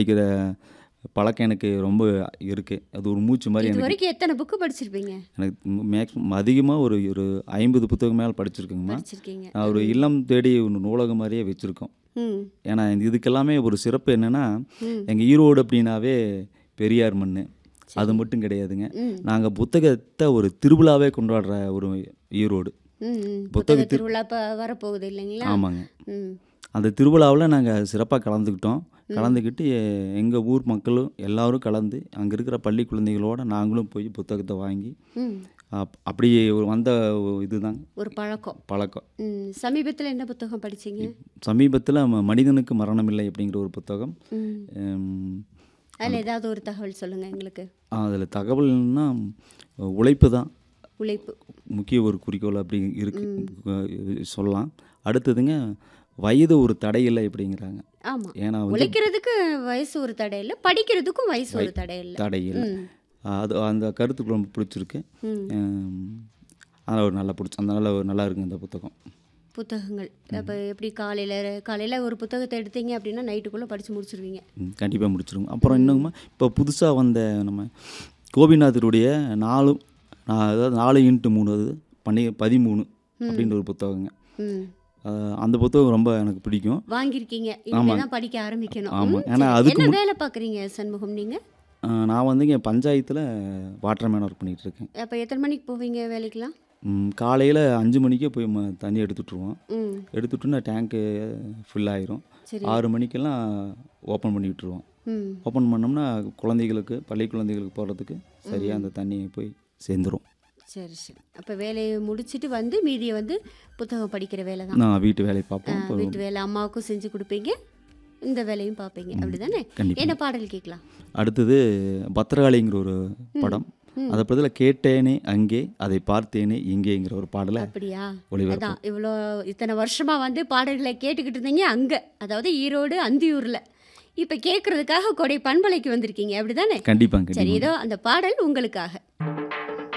படிக்கிற பழக்கம் எனக்கு ரொம்ப இருக்குது அது ஒரு மூச்சு மாதிரி இது எனக்கு வரைக்கும் எத்தனை புக்கு படிச்சிருப்பீங்க எனக்கு மேக்ஸிமம் அதிகமாக ஒரு ஒரு ஐம்பது புத்தகம் மேலே படிச்சிருக்கேங்கம்மா படிச்சிருக்கீங்க நான் ஒரு இல்லம் தேடி ஒரு நூலகம் மாதிரியே வச்சுருக்கோம் ம் ஏன்னா இந்த இதுக்கெல்லாமே ஒரு சிறப்பு என்னென்னா ம். எங்கள் ஈரோடு அப்படின்னாவே பெரியார் மண் அது மட்டும் கிடையாதுங்க ம். நாங்கள் புத்தகத்தை ஒரு திருவிழாவே கொண்டாடுற ஒரு ஈரோடு ம் ம். புத்தக புத்தக திரு- திருவிழா இப்போ வரப்போகுது இல்லைங்களா ஆமாங்க ம் அந்த திருவிழாவில் நாங்கள் சிறப்பாக கலந்துக்கிட்டோம் கலந்துக்கிட்டு எங்கள் ஊர் மக்களும் எல்லாரும் கலந்து அங்கே இருக்கிற பள்ளி குழந்தைகளோட நாங்களும் போய் புத்தகத்தை வாங்கி ம் அப் அப்படி ஒரு வந்த இதுதான் ஒரு பழக்கம் பழக்கம் ம் சமீபத்தில் என்ன புத்தகம் படிச்சீங்க சமீபத்தில் மனிதனுக்கு மரணமில்லை அப்படிங்கிற ஒரு புத்தகம் ம் அதில் ஏதாவது ஒரு தகவல் சொல்லுங்கள் எங்களுக்கு அதில் தகவல்னா உழைப்பு தான் உழைப்பு முக்கிய ஒரு குறிக்கோள் அப்படி இருக்கு அஹ் சொல்லலாம் அடுத்ததுங்க வயது ஒரு தடையில்லை அப்படிங்கிறாங்க ஆமாம் ஏன்னா வந்து உழைக்கிறதுக்கு வயசு ஒரு தடை இல்லை படிக்கிறதுக்கும் வயசு ஒரு தடை இல்லை தடையில்லை ம் அது அந்த கருத்துக்கு ரொம்ப பிடிச்சிருக்கு ம் அஹ் அதனால் ஒரு நல்லா பிடிச்சி அந்த நல்ல நல்லா இருக்குங்க இந்த புத்தகம் புத்தகங்கள் அப்போ எப்படி காலையில் காலையில் ஒரு புத்தகத்தை எடுத்தீங்க அப்படின்னா நைட்டுக்குள்ளே படித்து முடிச்சிருவீங்க கண்டிப்பாக முடிச்சிருங்க அப்புறம் இன்னுமா இப்போ புதுசாக வந்த நம்ம கோபிநாதருடைய நாலு நா- அதாவது நாலு இன்ட்டு மூணு அது பண்ணி பதிமூணு அப்படின்ற ஒரு புத்தகங்க ம் அஹ் அந்த புத்தகம் ரொம்ப எனக்கு பிடிக்கும் வாங்கியிருக்கீங்க இனிமேல் தான் படிக்க ஆரம்பிக்கணும் ஆமாம் ம், ஏன்னா சரி. அதுக்கு என்ன முன் வேலை பார்க்குறீங்க சண்முகம் நீங்கள் அஹ் நான் வந்துங்க பஞ்சாயத்தில் வாட்டர் மேன் ஒர்க் பண்ணிகிட்டு இருக்கேன் அப்போ எத்தனை மணிக்கு போவீங்க வேலைக்கெலாம் காலையில் அஞ்சு மணிக்கே போய் ம- தண்ணி எடுத்துட்ருவோம் ம் எடுத்துட்டோன்னா டேங்க்கு ஃபில் ஆயிரும் சரி ஆறு மணிக்கெல்லாம் ஓப்பன் பண்ணி விட்டுருவோம் ம் ஓப்பன் பண்ணோம்னா குழந்தைகளுக்கு பள்ளி குழந்தைகளுக்கு போகிறதுக்கு சரியாக அந்த தண்ணி போய் சேர்ந்துரும் சரி சரி அப்போ வேலையை முடிச்சிட்டு வந்து மீதியை வந்து புத்தகம் படிக்கிற வேலை தான் நான் வீட்டு வேலையை பார்ப்போம் இப்போ வீட்டு வேலை அம்மாவுக்கும் செஞ்சு கொடுப்பீங்க இந்த வேலையும் பார்ப்பீங்க அப்படிதானே கண்டிப்பா. என்ன பாடல் கேட்கலாம் அடுத்தது பத்திரகாளிங்கிற ஒரு படம் அதை பற்றியில் கேட்டேனே அங்கே அதை பார்த்தேனே இங்கேங்கிற ஒரு பாடலை அப்படியா ஒளிபரப்பு அதான் இவ்வளோ இத்தனை வருஷமா வந்து பாடல்களை கேட்டுக்கிட்டு இருந்தீங்க அங்கே அதாவது ஈரோடு அந்தியூரில் இப்போ கேட்கறதுக்காக கொடை பண்பலைக்கு வந்திருக்கீங்க அப்படிதானே கண்டிப்பாங்க சரி கண்டிப்பாக இதோ அந்த பாடல் உங்களுக்காக